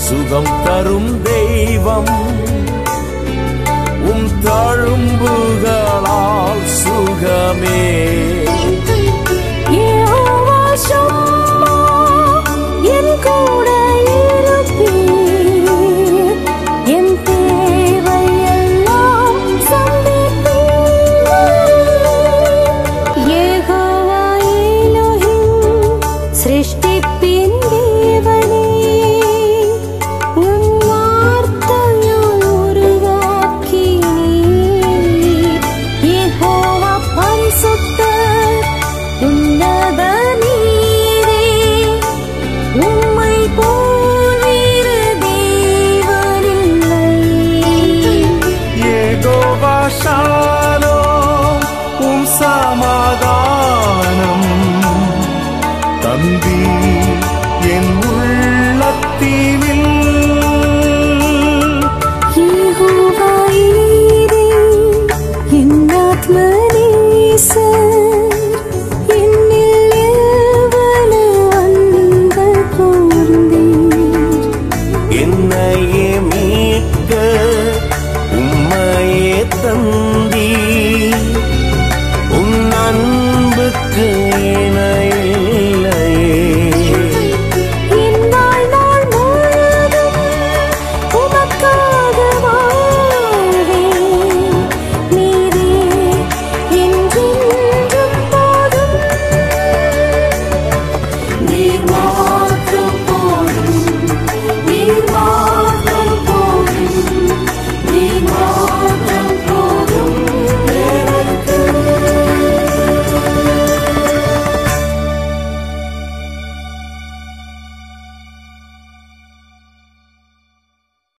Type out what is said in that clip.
சுகம் தரும் தெய்வம் உம் தழும்புகளால் சுகமே யெகோவா ஷம்மா, என் கூட இருப்பீர். என் தேவையெல்லாம் சந்திப்பீர். யெகோவா எலோஹிம், சிருஷ்டிப்பின் தேவனே, உம் வார்த்தையால் உருவாக்கினீர். யெகோவா பரிசுத்தர், உன்னத நீரே, உம்மை போல் வேறு தேவனில்லை. ஏகோவா ஷாலோம் உம் சமாதானம் தந்தி என் உள்ளத்தீவில் யெகோவா ஈரே, என் ஆத்மநேசர்,